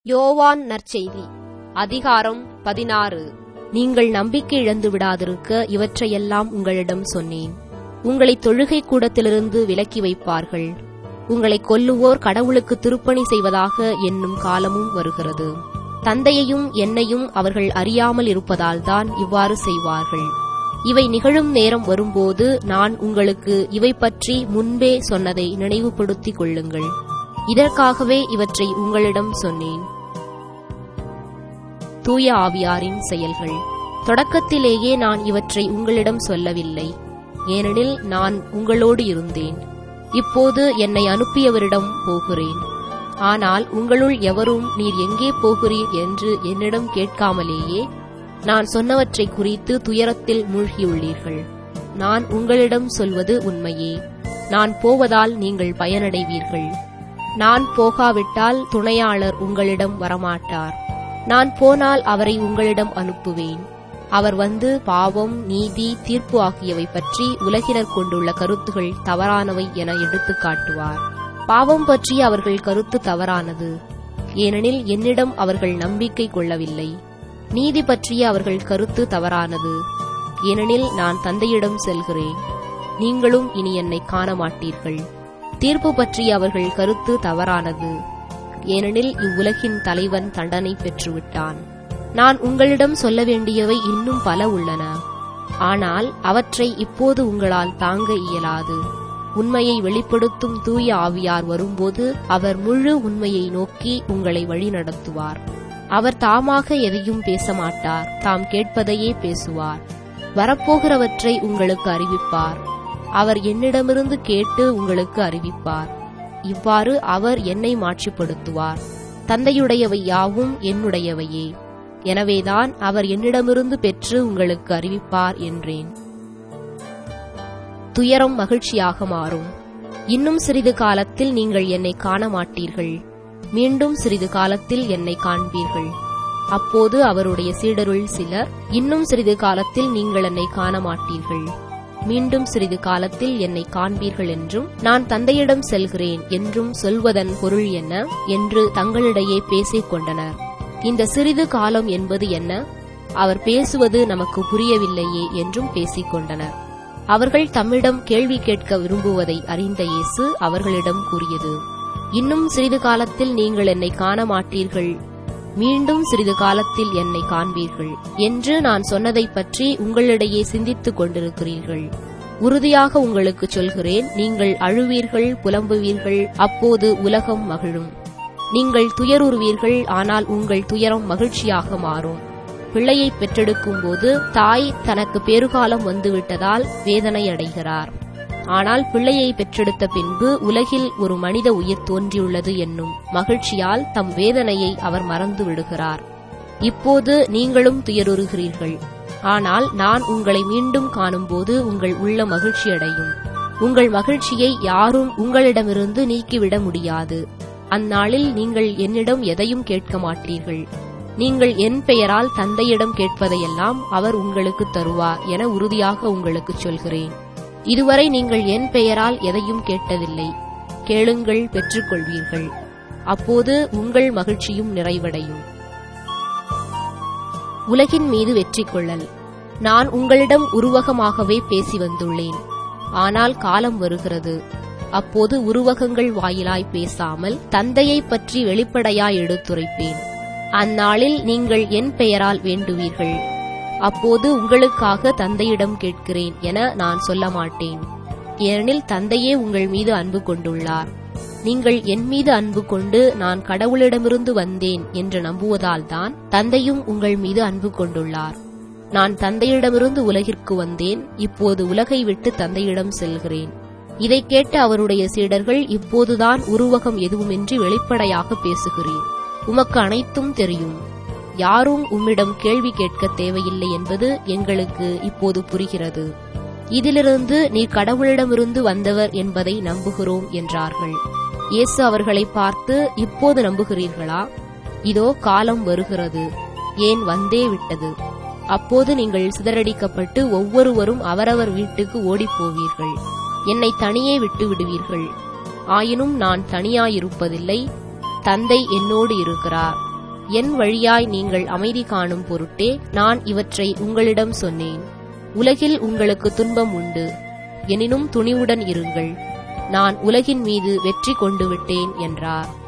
யோவான் நற்செய்தி அதிகாரம் பதினாறு நீங்கள் நம்பிக்கை இழந்து விடாதிருக்க இவற்றையெல்லாம் உங்களிடம் சொன்னேன் உங்களை தொழுகை கூடத்திலிருந்து விலக்கி வைப்பார்கள் உங்களை கொல்லுவோர் கடவுளுக்கு திருப்பணி செய்வதாக என்னும் காலமும் வருகிறது தந்தையையும் என்னையும் அவர்கள் அறியாமல் இருப்பதால்தான் இவ்வாறு செய்வார்கள் இவை நிகழும் நேரம் வரும்போது நான் உங்களுக்கு இவை பற்றி முன்பே சொன்னதை நினைவுபடுத்திக் கொள்ளுங்கள் இதற்காகவே இவற்றை உங்களிடம் சொன்னேன் தூய ஆவியாரின் செயல்கள் தொடக்கத்திலேயே நான் இவற்றை உங்களிடம் சொல்லவில்லை ஏனெனில் நான் உங்களோடு இருந்தேன் இப்போது என்னை அனுப்பியவரிடம் போகிறேன் ஆனால் உங்களுள் எவரும் நீர் எங்கே போகிறீர் என்று என்னிடம் கேட்காமலேயே நான் சொன்னவற்றை குறித்து துயரத்தில் மூழ்கியுள்ளீர்கள் நான் உங்களிடம் சொல்வது உண்மையே நான் போவதால் நீங்கள் பயனடைவீர்கள் நான் போகாவிட்டால் துணையாளர் உங்களிடம் வரமாட்டார் நான் போனால் அவரை உங்களிடம் அனுப்புவேன் அவர் வந்து பாவம் நீதி தீர்ப்பு ஆகியவை பற்றி உலகினர் கொண்டுள்ள கருத்துகள் தவறானவை என எடுத்துக் காட்டுவார் பாவம் பற்றி அவர்கள் கருத்து தவறானது ஏனெனில் என்னிடம் அவர்கள் நம்பிக்கை கொள்ளவில்லை நீதி பற்றிய அவர்கள் கருத்து தவறானது ஏனெனில் நான் தந்தையிடம் செல்கிறேன் நீங்களும் இனி என்னை காண மாட்டீர்கள் தீர்ப்பு பற்றிய அவர்கள் கருத்து தவறானது ஏனெனில் இவ்வுலகின் தலைவன் தண்டனை பெற்றுவிட்டான் நான் உங்களிடம் சொல்ல வேண்டியவை இன்னும் பல உள்ளன ஆனால் அவற்றை இப்போது உங்களால் தாங்க இயலாது உண்மையை வெளிப்படுத்தும் தூய ஆவியார் வரும்போது அவர் முழு உண்மையை நோக்கி உங்களை வழிநடத்துவார் அவர் தாமாக எதையும் பேச மாட்டார் தாம் கேட்பதையே பேசுவார் வரப்போகிறவற்றை உங்களுக்கு அறிவிப்பார் அவர் என்னிடமிருந்து கேட்டு உங்களுக்கு அறிவிப்பார் இவ்வாறு அவர் என்னை மாட்சிப்படுத்துவார் தந்தையுடையவை யாவும் என்னுடையவையே எனவேதான் அவர் என்னிடமிருந்து பெற்று உங்களுக்கு அறிவிப்பார் என்றேன் துயரம் மகிழ்ச்சியாக மாறும் இன்னும் சிறிது காலத்தில் நீங்கள் என்னை காண மாட்டீர்கள் மீண்டும் சிறிது காலத்தில் என்னை காண்பீர்கள் அப்போது அவருடைய சீடருள் சிலர் இன்னும் சிறிது காலத்தில் நீங்கள் என்னை காண மாட்டீர்கள் மீண்டும் சிறிது காலத்தில் என்னை காண்பீர்கள் என்றும் நான் தந்தையிடம் செல்கிறேன் என்றும் சொல்வதன் பொருள் என்ன என்று தங்களிடையே பேசிக் கொண்டனர் இந்த சிறிது காலம் என்பது என்ன அவர் பேசுவது நமக்கு புரியவில்லையே என்றும் பேசிக் கொண்டனர் அவர்கள் தம்மிடம் கேள்வி கேட்க விரும்புவதை அறிந்த இயேசு அவர்களிடம் கூறியது இன்னும் சிறிது காலத்தில் நீங்கள் என்னை காண மாட்டீர்கள் மீண்டும் சிறிது காலத்தில் என்னை காண்பீர்கள் என்று நான் சொன்னதைப் பற்றி உங்களிடையே சிந்தித்துக் கொண்டிருக்கிறீர்கள் உறுதியாக உங்களுக்கு சொல்கிறேன் நீங்கள் அழுவீர்கள் புலம்புவீர்கள் அப்போது உலகம் மகிழும் நீங்கள் துயருறுவீர்கள் ஆனால் உங்கள் துயரம் மகிழ்ச்சியாக மாறும் பிள்ளையை பெற்றெடுக்கும் போது தாய் தனக்கு பெருகாலம் வந்துவிட்டதால் வேதனை அடைகிறார் ஆனால் பிள்ளையை பெற்றெடுத்த பின்பு உலகில் ஒரு மனித உயிர் தோன்றியுள்ளது என்னும் மகிழ்ச்சியால் தம் வேதனையை அவர் மறந்து விடுகிறார் இப்போது நீங்களும் துயருறுகிறீர்கள் ஆனால் நான் உங்களை மீண்டும் காணும்போது உங்கள் உள்ள மகிழ்ச்சியடையும் உங்கள் மகிழ்ச்சியை யாரும் உங்களிடமிருந்து நீக்கிவிட முடியாது அந்நாளில் நீங்கள் என்னிடம் எதையும் கேட்க மாட்டீர்கள் நீங்கள் என் பெயரால் தந்தையிடம் கேட்பதையெல்லாம் அவர் உங்களுக்கு தருவார் என உறுதியாக உங்களுக்கு சொல்கிறேன் இதுவரை நீங்கள் என் பெயரால் எதையும் கேட்டதில்லை கேளுங்கள் பெற்றுக்கொள்வீர்கள் அப்போது உங்கள் மகிழ்ச்சியும் நிறைவடையும் உலகின் மீது வெற்றி கொள்ளல் நான் உங்களிடம் உருவகமாகவே பேசி வந்துள்ளேன் ஆனால் காலம் வருகிறது அப்போது உருவகங்கள் வாயிலாய் பேசாமல் தந்தையை பற்றி வெளிப்படையாய் எடுத்துரைப்பேன் அந்நாளில் நீங்கள் என் பெயரால் வேண்டுவீர்கள் அப்போது உங்களுக்காக தந்தையிடம் கேட்கிறேன் என நான் சொல்ல மாட்டேன் ஏனெனில் தந்தையே உங்கள் மீது அன்பு கொண்டுள்ளார் நீங்கள் என் மீது அன்பு கொண்டு நான் கடவுளிடமிருந்து வந்தேன் என்று நம்புவதால்தான் தந்தையும் உங்கள் மீது அன்பு கொண்டுள்ளார் நான் தந்தையிடமிருந்து உலகிற்கு வந்தேன் இப்போது உலகை விட்டு தந்தையிடம் செல்கிறேன் இதை கேட்ட அவருடைய சீடர்கள் இப்போதுதான் உருவகம் எதுவுமின்றி வெளிப்படையாக பேசுகிறேன் உமக்கு அனைத்தும் தெரியும் யாரும் உம்மிடம் கேள்வி கேட்க தேவையில்லை என்பது எங்களுக்கு இப்போது புரிகிறது இதிலிருந்து நீர் கடவுளிடமிருந்து வந்தவர் என்பதை நம்புகிறோம் என்றார்கள் இயேசு அவர்களை பார்த்து இப்போது நம்புகிறீர்களா இதோ காலம் வருகிறது ஏன் வந்தே விட்டது அப்போது நீங்கள் சிதறடிக்கப்பட்டு ஒவ்வொருவரும் அவரவர் வீட்டுக்கு ஓடிப்போவீர்கள் என்னை தனியே விட்டு விடுவீர்கள் ஆயினும் நான் தனியாயிருப்பதில்லை தந்தை என்னோடு இருக்கிறார் என் வழியாய் நீங்கள் அமைதி காணும் பொருட்டே நான் இவற்றை உங்களிடம் சொன்னேன் உலகில் உங்களுக்கு துன்பம் உண்டு எனினும் துணிவுடன் இருங்கள் நான் உலகின் மீது வெற்றி கொண்டு விட்டேன் என்றார்